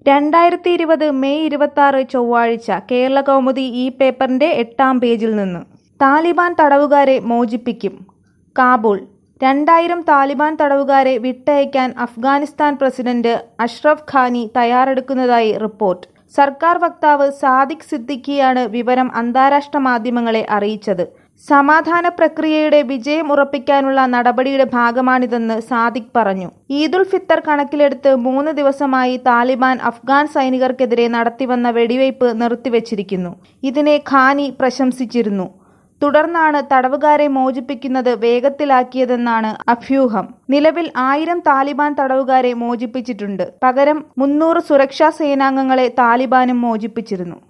രണ്ടായിരത്തി ഇരുപത് മെയ് ഇരുപത്തി ആറ് ചൊവ്വാഴ്ച കേരള കൗമുദി ഈ പേപ്പറിന്റെ എട്ടാം പേജിൽ നിന്ന് താലിബാൻ തടവുകാരെ മോചിപ്പിക്കും കാബൂൾ രണ്ടായിരം താലിബാൻ തടവുകാരെ വിട്ടയക്കാൻ അഫ്ഗാനിസ്ഥാൻ പ്രസിഡന്റ് അഷ്റഫ് ഖാനി തയ്യാറെടുക്കുന്നതായി റിപ്പോർട്ട് സർക്കാർ വക്താവ് സാദിഖ് സിദ്ദിഖിയാണ് വിവരം അന്താരാഷ്ട്ര മാധ്യമങ്ങളെ അറിയിച്ചത് സമാധാന പ്രക്രിയയുടെ വിജയം ഉറപ്പിക്കാനുള്ള നടപടിയുടെ ഭാഗമാണിതെന്ന് സാദിഖ് പറഞ്ഞു ഈദുൽ ഫിത്തർ കണക്കിലെടുത്ത് മൂന്ന് ദിവസമായി താലിബാൻ അഫ്ഗാൻ സൈനികർക്കെതിരെ നടത്തിവന്ന വെടിവയ്പ് നിർത്തിവച്ചിരിക്കുന്നു ഇതിനെ ഖാനി പ്രശംസിച്ചിരുന്നു തുടർന്നാണ് തടവുകാരെ മോചിപ്പിക്കുന്നത് വേഗത്തിലാക്കിയതെന്നാണ് അഭ്യൂഹം നിലവിൽ ആയിരം താലിബാൻ തടവുകാരെ മോചിപ്പിച്ചിട്ടുണ്ട് പകരം മുന്നൂറ് സുരക്ഷാ സേനാംഗങ്ങളെ താലിബാനും മോചിപ്പിച്ചിരുന്നു